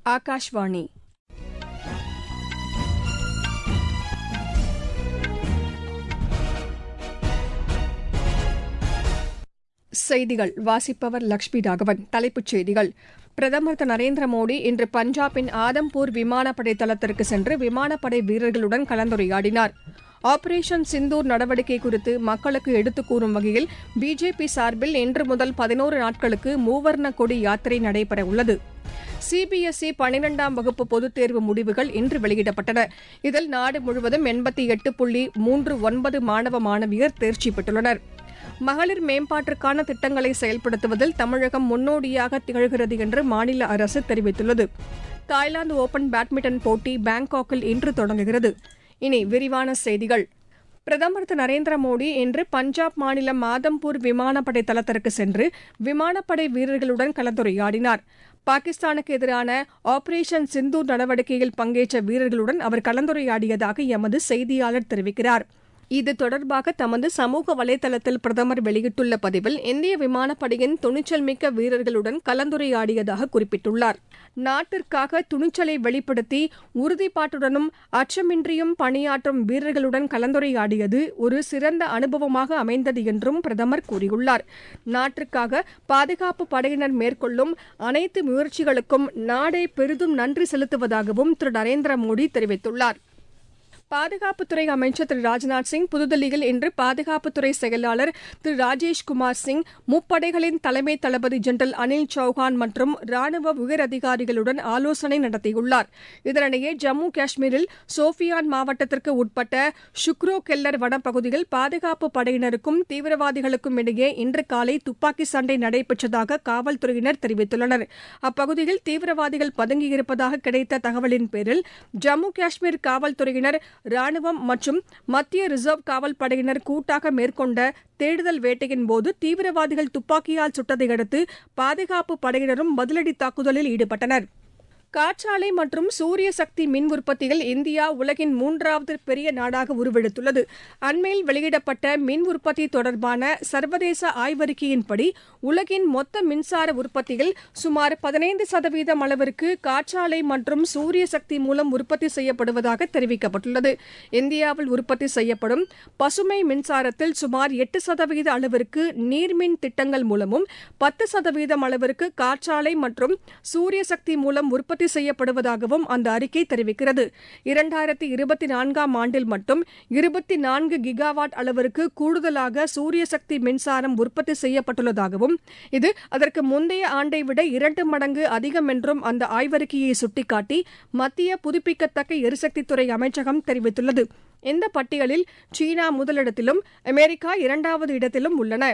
ஆகாஷ்வாணி செய்திகள் வாசிப்பவர் லட்சுமி ராகவன் தலைப்புச் செய்திகள் பிரதமர் திரு நரேந்திர மோடி இன்று பஞ்சாபின் ஆதம்பூர் விமானப்படை தளத்திற்கு சென்று விமானப்படை வீரர்களுடன் கலந்துரையாடினார் ஆபரேஷன் சிந்தூர் நடவடிக்கை குறித்து மக்களுக்கு எடுத்துக் கூறும் வகையில் பிஜேபி சார்பில் இன்று முதல் பதினோரு நாட்களுக்கு மூவர்ண கொடி யாத்திரை நடைபெறவுள்ளது சிபிஎஸ்இ பனிரெண்டாம் வகுப்பு பொதுத் தேர்வு முடிவுகள் இன்று வெளியிடப்பட்டன இதில் நாடு முழுவதும் எண்பத்தி எட்டு புள்ளி மூன்று ஒன்பது மாணவ மாணவியர் தேர்ச்சி பெற்றுள்ளனர் மகளிர் மேம்பாட்டிற்கான திட்டங்களை செயல்படுத்துவதில் தமிழகம் முன்னோடியாக திகழ்கிறது என்று மாநில அரசு தெரிவித்துள்ளது தாய்லாந்து ஓபன் பேட்மிண்டன் போட்டி பாங்காக்கில் இன்று தொடங்குகிறது இனி விரிவான செய்திகள் பிரதமர் திரு நரேந்திர மோடி இன்று பஞ்சாப் மாநிலம் ஆதம்பூர் விமானப்படை தளத்திற்கு சென்று விமானப்படை வீரர்களுடன் கலந்துரையாடினார் பாகிஸ்தானுக்கு எதிரான ஆபரேஷன் சிந்தூர் நடவடிக்கையில் பங்கேற்ற வீரர்களுடன் அவர் கலந்துரையாடியதாக எமது செய்தியாளர் தெரிவிக்கிறார் இது தொடர்பாக தமது சமூக வலைதளத்தில் பிரதமர் வெளியிட்டுள்ள பதிவில் இந்திய விமானப்படையின் துணிச்சல் மிக்க வீரர்களுடன் கலந்துரையாடியதாக குறிப்பிட்டுள்ளார் நாட்டிற்காக துணிச்சலை வெளிப்படுத்தி உறுதிப்பாட்டுடனும் அச்சமின்றியும் பணியாற்றும் வீரர்களுடன் கலந்துரையாடியது ஒரு சிறந்த அனுபவமாக அமைந்தது என்றும் பிரதமர் கூறியுள்ளார் நாட்டிற்காக பாதுகாப்பு படையினர் மேற்கொள்ளும் அனைத்து முயற்சிகளுக்கும் நாடே பெரிதும் நன்றி செலுத்துவதாகவும் திரு நரேந்திர மோடி தெரிவித்துள்ளார் பாதுகாப்புத்துறை அமைச்சர் திரு ராஜ்நாத் சிங் புதுதில்லியில் இன்று பாதுகாப்புத்துறை செயலாளர் திரு ராஜேஷ்குமார் சிங் முப்படைகளின் தலைமை தளபதி ஜெனரல் அனில் சௌஹான் மற்றும் ராணுவ உயரதிகாரிகளுடன் ஆலோசனை நடத்தியுள்ளார் இதனிடையே ஜம்மு காஷ்மீரில் சோஃபியான் மாவட்டத்திற்கு உட்பட்ட ஷுக்ரோ கெல்லர் வனப்பகுதியில் பாதுகாப்பு படையினருக்கும் தீவிரவாதிகளுக்கும் இடையே இன்று காலை துப்பாக்கி சண்டை நடைபெற்றதாக காவல்துறையினர் தெரிவித்துள்ளனர் அப்பகுதியில் தீவிரவாதிகள் பதுங்கியிருப்பதாக கிடைத்த தகவலின் பேரில் ஜம்மு காஷ்மீர் காவல்துறையினர் ராணுவம் மற்றும் மத்திய ரிசர்வ் காவல் படையினர் கூட்டாக மேற்கொண்ட தேடுதல் வேட்டையின்போது தீவிரவாதிகள் துப்பாக்கியால் சுட்டதை அடுத்து பாதுகாப்பு படையினரும் பதிலடி தாக்குதலில் ஈடுபட்டனர் காற்றாலை மற்றும் சூரிய சக்தி மின் உற்பத்தியில் இந்தியா உலகின் மூன்றாவது பெரிய நாடாக உருவெடுத்துள்ளது அண்மையில் வெளியிடப்பட்ட மின் உற்பத்தி தொடர்பான சர்வதேச ஆய்வறிக்கையின்படி உலகின் மொத்த மின்சார உற்பத்தியில் சுமார் பதினைந்து சதவீதம் அளவிற்கு காற்றாலை மற்றும் சூரிய சக்தி மூலம் உற்பத்தி செய்யப்படுவதாக தெரிவிக்கப்பட்டுள்ளது இந்தியாவில் உற்பத்தி செய்யப்படும் பசுமை மின்சாரத்தில் சுமார் எட்டு சதவீத அளவிற்கு நீர்மின் திட்டங்கள் மூலமும் பத்து சதவீதம் அளவிற்கு காற்றாலை மற்றும் சூரிய சக்தி மூலம் உற்பத்தி உற்பத்தி செய்யப்படுவதாகவும் அந்த அறிக்கை தெரிவிக்கிறது இரண்டாயிரத்தி இருபத்தி நான்காம் ஆண்டில் மட்டும் இருபத்தி நான்கு கிகாவாட் அளவிற்கு கூடுதலாக சூரிய சக்தி மின்சாரம் உற்பத்தி செய்யப்பட்டுள்ளதாகவும் இது அதற்கு முந்தைய ஆண்டை விட இரண்டு மடங்கு அதிகம் என்றும் அந்த ஆய்வறிக்கையை சுட்டிக்காட்டி மத்திய புதுப்பிக்கத்தக்க எரிசக்தித்துறை அமைச்சகம் தெரிவித்துள்ளது இந்த பட்டியலில் சீனா முதலிடத்திலும் அமெரிக்கா இரண்டாவது இடத்திலும் உள்ளன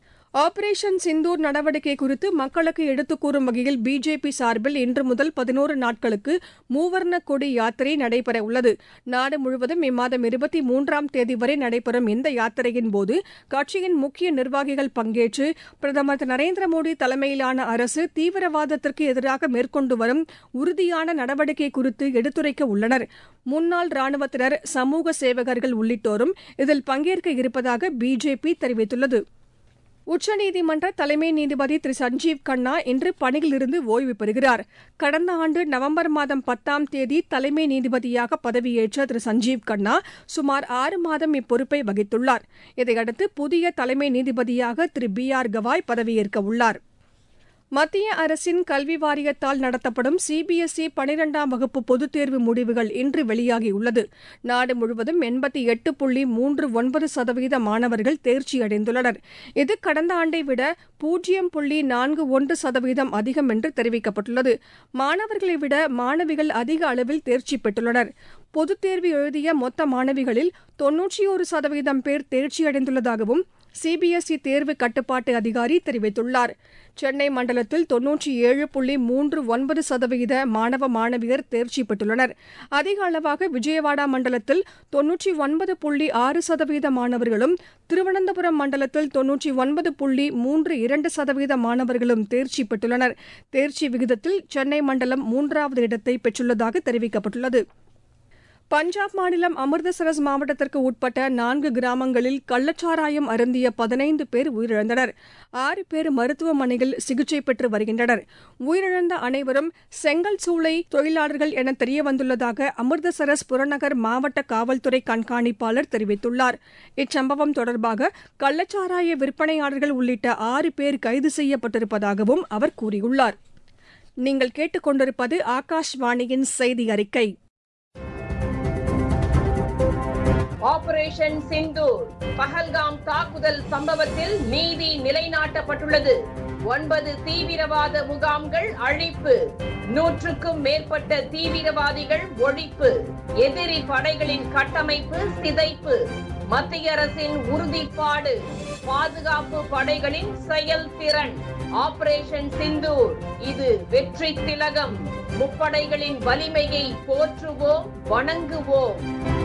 ஆபரேஷன் சிந்தூர் நடவடிக்கை குறித்து மக்களுக்கு எடுத்துக் கூறும் வகையில் பிஜேபி சார்பில் இன்று முதல் பதினோரு நாட்களுக்கு மூவர்ண கொடி யாத்திரை நடைபெற உள்ளது நாடு முழுவதும் இம்மாதம் இருபத்தி மூன்றாம் தேதி வரை நடைபெறும் இந்த யாத்திரையின் போது கட்சியின் முக்கிய நிர்வாகிகள் பங்கேற்று பிரதமர் திரு நரேந்திர மோடி தலைமையிலான அரசு தீவிரவாதத்திற்கு எதிராக மேற்கொண்டு வரும் உறுதியான நடவடிக்கை குறித்து எடுத்துரைக்க உள்ளனர் முன்னாள் ராணுவத்தினர் சமூக சேவகர்கள் உள்ளிட்டோரும் இதில் பங்கேற்க இருப்பதாக பிஜேபி தெரிவித்துள்ளது உச்சநீதிமன்ற தலைமை நீதிபதி திரு சஞ்சீவ் கண்ணா இன்று பணியிலிருந்து ஓய்வு பெறுகிறார் கடந்த ஆண்டு நவம்பர் மாதம் பத்தாம் தேதி தலைமை நீதிபதியாக பதவியேற்ற திரு சஞ்சீவ் கண்ணா சுமார் ஆறு மாதம் இப்பொறுப்பை வகித்துள்ளார் இதையடுத்து புதிய தலைமை நீதிபதியாக திரு பி ஆர் கவாய் பதவியேற்க உள்ளார் மத்திய அரசின் கல்வி வாரியத்தால் நடத்தப்படும் சிபிஎஸ்இ பனிரெண்டாம் வகுப்பு பொதுத் தேர்வு முடிவுகள் இன்று வெளியாகியுள்ளது நாடு முழுவதும் எண்பத்தி எட்டு புள்ளி மூன்று ஒன்பது சதவீத மாணவர்கள் தேர்ச்சி அடைந்துள்ளனர் இது கடந்த ஆண்டை விட பூஜ்ஜியம் புள்ளி நான்கு ஒன்று சதவீதம் அதிகம் என்று தெரிவிக்கப்பட்டுள்ளது மாணவர்களை விட மாணவிகள் அதிக அளவில் தேர்ச்சி பெற்றுள்ளனர் பொதுத் தேர்வு எழுதிய மொத்த மாணவிகளில் தொன்னூற்றி ஒரு சதவீதம் பேர் தேர்ச்சியடைந்துள்ளதாகவும் சிபிஎஸ்இ தேர்வு கட்டுப்பாட்டு அதிகாரி தெரிவித்துள்ளார் சென்னை மண்டலத்தில் தொன்னூற்றி ஏழு புள்ளி மூன்று ஒன்பது சதவீத மாணவ மாணவியர் தேர்ச்சி பெற்றுள்ளனர் அதிக அளவாக விஜயவாடா மண்டலத்தில் தொன்னூற்றி ஒன்பது புள்ளி ஆறு சதவீத மாணவர்களும் திருவனந்தபுரம் மண்டலத்தில் தொன்னூற்றி ஒன்பது புள்ளி மூன்று இரண்டு சதவீத மாணவர்களும் தேர்ச்சி பெற்றுள்ளனர் தேர்ச்சி விகிதத்தில் சென்னை மண்டலம் மூன்றாவது இடத்தை பெற்றுள்ளதாக தெரிவிக்கப்பட்டுள்ளது பஞ்சாப் மாநிலம் அமிர்தசரஸ் மாவட்டத்திற்கு உட்பட்ட நான்கு கிராமங்களில் கள்ளச்சாராயம் அருந்திய பதினைந்து பேர் உயிரிழந்தனர் ஆறு பேர் மருத்துவமனையில் சிகிச்சை பெற்று வருகின்றனர் உயிரிழந்த அனைவரும் செங்கல் சூளை தொழிலாளர்கள் என தெரியவந்துள்ளதாக அமிர்தசரஸ் புறநகர் மாவட்ட காவல்துறை கண்காணிப்பாளர் தெரிவித்துள்ளார் இச்சம்பவம் தொடர்பாக கள்ளச்சாராய விற்பனையாளர்கள் உள்ளிட்ட ஆறு பேர் கைது செய்யப்பட்டிருப்பதாகவும் அவர் கூறியுள்ளார் நீங்கள் கேட்டுக்கொண்டிருப்பது ஆகாஷ்வாணியின் செய்தி அறிக்கை ஆபரேஷன் சிந்தூர் பஹல்காம் தாக்குதல் சம்பவத்தில் நீதி நிலைநாட்டப்பட்டுள்ளது ஒன்பது தீவிரவாத முகாம்கள் அழிப்பு நூற்றுக்கும் மேற்பட்ட தீவிரவாதிகள் ஒழிப்பு எதிரி படைகளின் கட்டமைப்பு சிதைப்பு மத்திய அரசின் உறுதிப்பாடு பாதுகாப்பு படைகளின் செயல்திறன் ஆபரேஷன் சிந்தூர் இது வெற்றி திலகம் முப்படைகளின் வலிமையை போற்றுவோம் வணங்குவோம்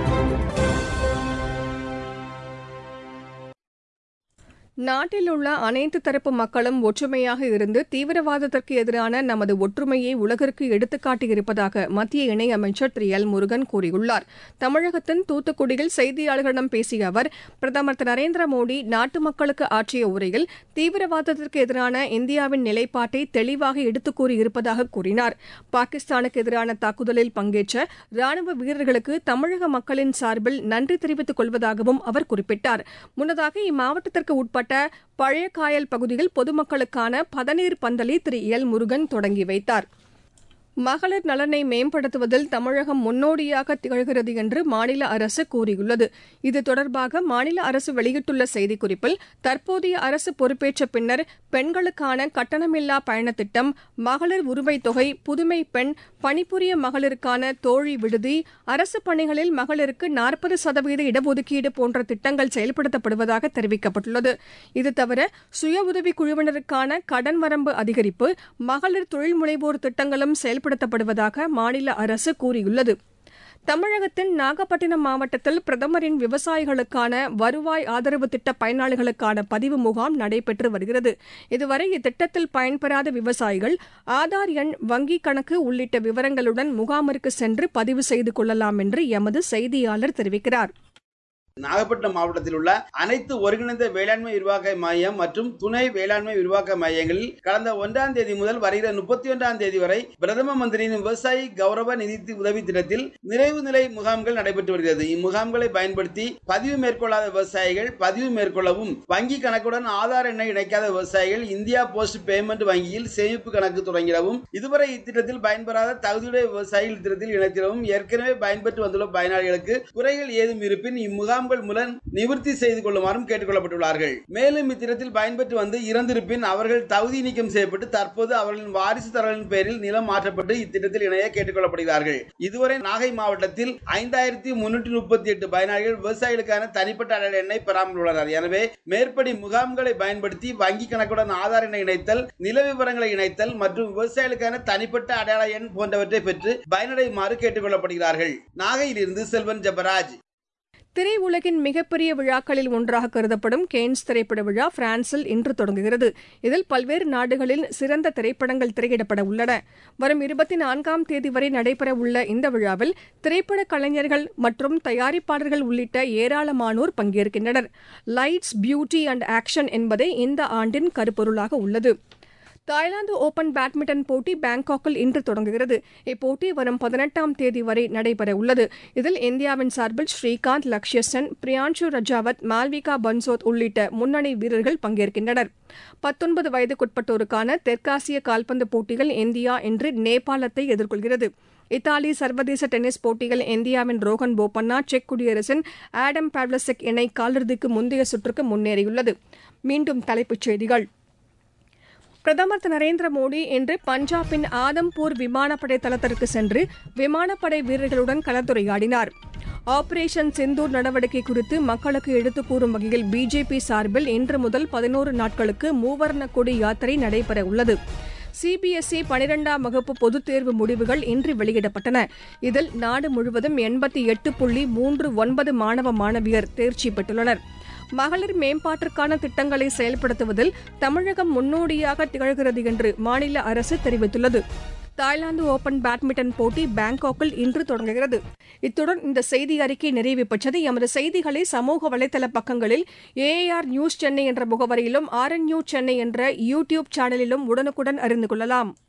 நாட்டில் உள்ள அனைத்து தரப்பு மக்களும் ஒற்றுமையாக இருந்து தீவிரவாதத்திற்கு எதிரான நமது ஒற்றுமையை உலகிற்கு எடுத்துக்காட்டியிருப்பதாக மத்திய இணையமைச்சர் திரு எல் முருகன் கூறியுள்ளார் தமிழகத்தின் தூத்துக்குடியில் செய்தியாளர்களிடம் பேசிய அவர் பிரதமர் திரு நரேந்திர மோடி நாட்டு மக்களுக்கு ஆற்றிய உரையில் தீவிரவாதத்திற்கு எதிரான இந்தியாவின் நிலைப்பாட்டை தெளிவாக எடுத்துக் கூறியிருப்பதாக கூறினார் பாகிஸ்தானுக்கு எதிரான தாக்குதலில் பங்கேற்ற ராணுவ வீரர்களுக்கு தமிழக மக்களின் சார்பில் நன்றி தெரிவித்துக் கொள்வதாகவும் அவர் குறிப்பிட்டார் முன்னதாக இம்மாவட்டத்திற்கு உட்பட்ட உட்பட்ட பழைய காயல் பகுதியில் பொதுமக்களுக்கான பதநீர் பந்தலை திரு எல் முருகன் தொடங்கி வைத்தார் மகளிர் நலனை மேம்படுத்துவதில் தமிழகம் முன்னோடியாக திகழ்கிறது என்று மாநில அரசு கூறியுள்ளது இது தொடர்பாக மாநில அரசு வெளியிட்டுள்ள செய்திக்குறிப்பில் தற்போதைய அரசு பொறுப்பேற்ற பின்னர் பெண்களுக்கான கட்டணமில்லா பயணத் திட்டம் மகளிர் உரிமைத் தொகை புதுமை பெண் பணிபுரிய மகளிருக்கான தோழி விடுதி அரசு பணிகளில் மகளிருக்கு நாற்பது சதவீத இடஒதுக்கீடு போன்ற திட்டங்கள் செயல்படுத்தப்படுவதாக தெரிவிக்கப்பட்டுள்ளது இது தவிர சுய உதவி குழுவினருக்கான கடன் வரம்பு அதிகரிப்பு மகளிர் தொழில் முனைவோர் திட்டங்களும் செயல் செயல்படுத்தப்படுவதாக மாநில அரசு கூறியுள்ளது தமிழகத்தின் நாகப்பட்டினம் மாவட்டத்தில் பிரதமரின் விவசாயிகளுக்கான வருவாய் ஆதரவு திட்ட பயனாளிகளுக்கான பதிவு முகாம் நடைபெற்று வருகிறது இதுவரை இத்திட்டத்தில் பயன்பெறாத விவசாயிகள் ஆதார் எண் வங்கிக் கணக்கு உள்ளிட்ட விவரங்களுடன் முகாமிற்கு சென்று பதிவு செய்து கொள்ளலாம் என்று எமது செய்தியாளர் தெரிவிக்கிறார் நாகப்பட்டினம் மாவட்டத்தில் உள்ள அனைத்து ஒருங்கிணைந்த வேளாண்மை விரிவாக்க மையம் மற்றும் துணை வேளாண்மை விரிவாக்க மையங்களில் கடந்த ஒன்றாம் தேதி முதல் வருகிற முப்பத்தி ஒன்றாம் தேதி வரை பிரதம மந்திரியின் விவசாயி கௌரவ நிதி உதவி திட்டத்தில் நிறைவு நிலை முகாம்கள் நடைபெற்று வருகிறது இம்முகாம்களை பயன்படுத்தி பதிவு மேற்கொள்ளாத விவசாயிகள் பதிவு மேற்கொள்ளவும் வங்கி கணக்குடன் ஆதார் எண்ணை இணைக்காத விவசாயிகள் இந்தியா போஸ்ட் பேமெண்ட் வங்கியில் சேமிப்பு கணக்கு தொடங்கிடவும் இதுவரை இத்திட்டத்தில் பயன்பெறாத தகுதியுடைய விவசாயிகள் இத்திட்டத்தில் இணைத்திடவும் ஏற்கனவே பயன்பெற்று வந்துள்ள பயனாளிகளுக்கு குறைகள் ஏதும் இருப்பின் இம்முகாம் முகாம்கள் மூலம் நிவர்த்தி செய்து கொள்ளுமாறும் கேட்டுக் கொள்ளப்பட்டுள்ளார்கள் மேலும் இத்திட்டத்தில் பயன்பெற்று வந்து இறந்திருப்பின் அவர்கள் தகுதி நீக்கம் செய்யப்பட்டு தற்போது அவர்களின் வாரிசுதாரர்களின் பேரில் நிலம் மாற்றப்பட்டு இத்திட்டத்தில் இணைய கேட்டுக் கொள்ளப்படுகிறார்கள் இதுவரை நாகை மாவட்டத்தில் ஐந்தாயிரத்தி முன்னூற்றி முப்பத்தி எட்டு பயனாளிகள் விவசாயிகளுக்கான தனிப்பட்ட அடையாள எண்ணை பெறாமல் உள்ளனர் எனவே மேற்படி முகாம்களை பயன்படுத்தி வங்கி கணக்குடன் ஆதார் எண்ணை இணைத்தல் நில விவரங்களை இணைத்தல் மற்றும் விவசாயிகளுக்கான தனிப்பட்ட அடையாள எண் போன்றவற்றை பெற்று பயனடையுமாறு கேட்டுக் கொள்ளப்படுகிறார்கள் நாகையிலிருந்து செல்வன் ஜபராஜ் திரையுலகின் மிகப்பெரிய விழாக்களில் ஒன்றாக கருதப்படும் கேன்ஸ் திரைப்பட விழா பிரான்சில் இன்று தொடங்குகிறது இதில் பல்வேறு நாடுகளில் சிறந்த திரைப்படங்கள் திரையிடப்பட உள்ளன வரும் இருபத்தி நான்காம் தேதி வரை நடைபெறவுள்ள இந்த விழாவில் திரைப்பட கலைஞர்கள் மற்றும் தயாரிப்பாளர்கள் உள்ளிட்ட ஏராளமானோர் பங்கேற்கின்றனர் லைட்ஸ் பியூட்டி அண்ட் ஆக்ஷன் என்பதே இந்த ஆண்டின் கருப்பொருளாக உள்ளது தாய்லாந்து ஓபன் பேட்மிண்டன் போட்டி பாங்காக்கில் இன்று தொடங்குகிறது இப்போட்டி வரும் பதினெட்டாம் தேதி வரை நடைபெற உள்ளது இதில் இந்தியாவின் சார்பில் ஸ்ரீகாந்த் லக்ஷ்ய சென் பிரியான்ஷு ரஜாவத் மால்விகா பன்சோத் உள்ளிட்ட முன்னணி வீரர்கள் பங்கேற்கின்றனர் பத்தொன்பது வயதுக்குட்பட்டோருக்கான தெற்காசிய கால்பந்து போட்டியில் இந்தியா இன்று நேபாளத்தை எதிர்கொள்கிறது இத்தாலி சர்வதேச டென்னிஸ் போட்டியில் இந்தியாவின் ரோஹன் போபண்ணா செக் குடியரசின் ஆடம் பாவ்லசிக் இணை காலிறுதிக்கு முந்தைய சுற்றுக்கு முன்னேறியுள்ளது மீண்டும் தலைப்புச் செய்திகள் பிரதமர் திரு நரேந்திர மோடி இன்று பஞ்சாபின் ஆதம்பூர் விமானப்படை தளத்திற்கு சென்று விமானப்படை வீரர்களுடன் கலந்துரையாடினார் ஆபரேஷன் சிந்தூர் நடவடிக்கை குறித்து மக்களுக்கு எடுத்துக் கூறும் வகையில் பிஜேபி சார்பில் இன்று முதல் பதினோரு நாட்களுக்கு மூவர்ண கொடி யாத்திரை நடைபெற உள்ளது சிபிஎஸ்இ பனிரெண்டாம் வகுப்பு பொதுத் தேர்வு முடிவுகள் இன்று வெளியிடப்பட்டன இதில் நாடு முழுவதும் எண்பத்தி எட்டு புள்ளி மூன்று ஒன்பது மாணவ மாணவியர் தேர்ச்சி பெற்றுள்ளனர் மகளிர் மேம்பாட்டிற்கான திட்டங்களை செயல்படுத்துவதில் தமிழகம் முன்னோடியாக திகழ்கிறது என்று மாநில அரசு தெரிவித்துள்ளது தாய்லாந்து ஓபன் பேட்மிண்டன் போட்டி பாங்காக்கில் இன்று தொடங்குகிறது இத்துடன் இந்த செய்தி அறிக்கை நிறைவு பெற்றது எமது செய்திகளை சமூக வலைதள பக்கங்களில் ஏஆர் நியூஸ் சென்னை என்ற முகவரியிலும் ஆர் என் நியூஸ் சென்னை என்ற யூ டியூப் சேனலிலும் உடனுக்குடன் அறிந்து கொள்ளலாம்